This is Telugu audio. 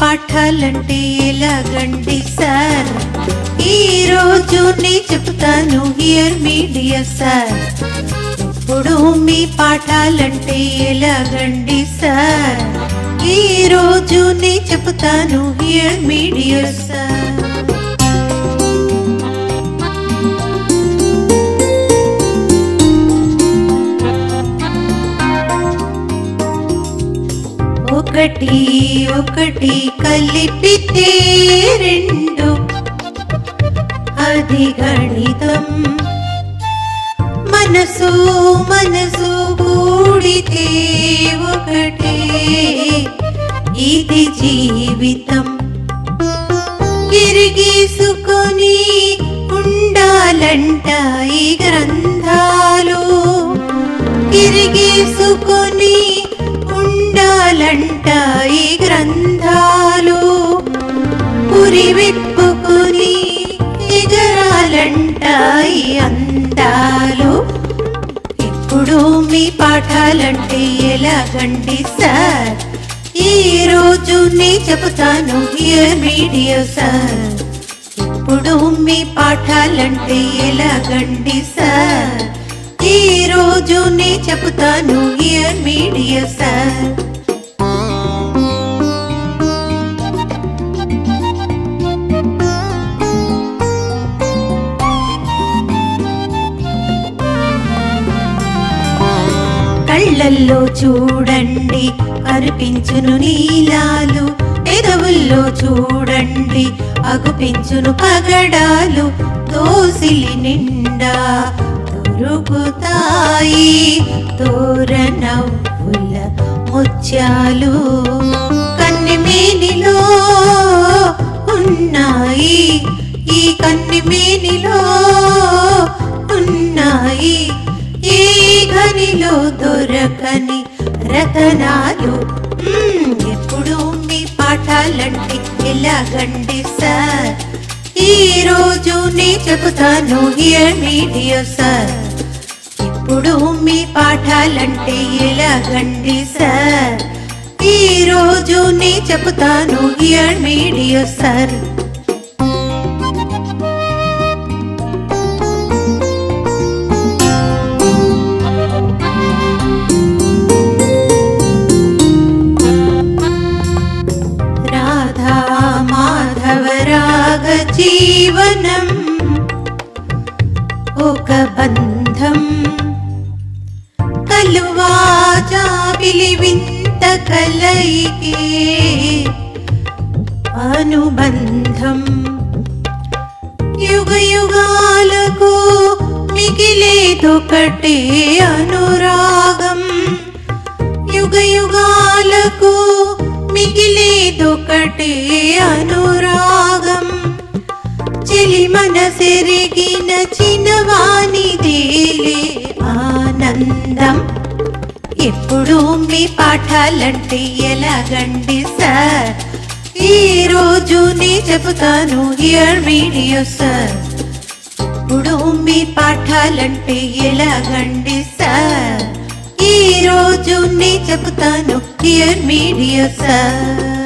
పాఠాలంటే ఎలాగండి సార్ ఈ రోజు నే చెప్తాను హియర్ మీడియా సార్ ఇప్పుడు మీ పాఠాలంటే ఎలాగండి సార్ ఈ రోజు నే చెప్తాను హియర్ మీడియా సార్ ఒకటి ఒకటి కలిపితే రెండు అది గణితం మనసు మనసు కూడితే ఒకటే ఇది జీవితం తిరిగేసుకొని ఉండాలంట ఈ గ్రంథాలు తిరిగేసుకొని ఉండాలంట ఈ గ్రంథాలు పురి విప్పుకొని ఎగరాలంట ఈ అందాలు ఇప్పుడు మీ పాఠాలంటే ఎలాగండి సార్ ఈ రోజు నే చెబుతాను హియర్ మీడియా సార్ ఇప్పుడు మీ పాఠాలంటే ఎలాగండి సార్ ఈ రోజు నే చెబుతాను హియర్ మీడియా సార్ కళ్ళల్లో చూడండి కనిపించును నీలాలు పెదవుల్లో చూడండి అగుపించును పగడాలు దోసిలి నిండా దొరుకుతాయి తోరణవుల ముత్యాలు కన్నెమేనిలో ఉన్నాయి ఈ కన్నెమేనిలో ఉన్నాయి ఈ గనిలో దొరకని రతనాలు మ్మ్, ఎప్పుడు మీ పాఠాలంటే ఎలాగండి సార్ ఈ రోజు నే చెబుతాను హియర్ మీడియా సార్ ఇప్పుడు మీ పాఠాలంటే ఎలాగండి సార్ ఈ రోజు నే చెబుతాను here media sir Radha Madhava రాగ జీవనం ఒక బంధం కలువా జాబిలి వింత కలయికే అనుబంధం యుగ యుగాలకు మిగిలేదొకటే అనురాగం యుగ యుగాలకు మిగిలేదొకటే అనురాగం చెలి మనసెరిగిన చిన్నవానిదేలే ఆనందం ఎప్పుడు మీ పాఠాలంటే ఎలాగండి సార్ ఈ రోజు నే చెబుతాను హియర్ వీడియో సార్ ఇప్పుడు మీ పాఠాలంటే ఎలాగండి సార్ ఈ రోజు నే చెబుతాను హియర్ మీడియా సార్